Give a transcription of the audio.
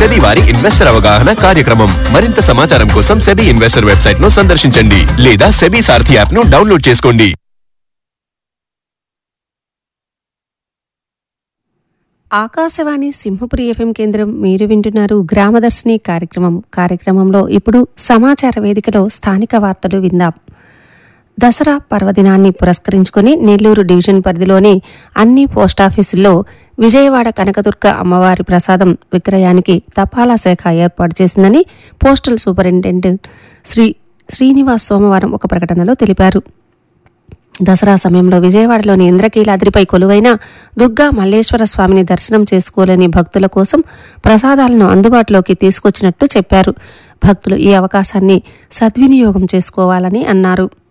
SEBI వారి investor అవగాహన కార్యక్రమం మరింత సమాచారం కోసం సెబీ ఇన్వెస్టర్ వెబ్సైట్ ను సందర్శించండి లేదా సెబీ సారథి యాప్ ను డౌన్లోడ్ చేసుకోండి ఆకాశవాణి సింహపురి ఎఫ్ఎం కేంద్రం మీరు వింటున్నారు గ్రామదర్శిని కార్యక్రమం కార్యక్రమంలో ఇప్పుడు సమాచార వేదికలో స్థానిక వార్తలు విందాం దసరా పర్వదినాన్ని పురస్కరించుకుని నెల్లూరు డివిజన్ పరిధిలోని అన్ని పోస్టాఫీసుల్లో విజయవాడ కనకదుర్గ అమ్మవారి ప్రసాదం విక్రయానికి తపాలా శాఖ ఏర్పాటు చేసిందని పోస్టల్ సూపరింటెండెంట్ శ్రీ శ్రీనివాస్ సోమవారం ఒక ప్రకటనలో తెలిపారు దసరా సమయంలో విజయవాడలోని ఇంద్రకీలాద్రిపై కొలువైన దుర్గా మల్లేశ్వర స్వామిని దర్శనం చేసుకోలేని భక్తుల కోసం ప్రసాదాలను అందుబాటులోకి తీసుకొచ్చినట్టు చెప్పారు భక్తులు ఈ అవకాశాన్ని సద్వినియోగం చేసుకోవాలని అన్నారు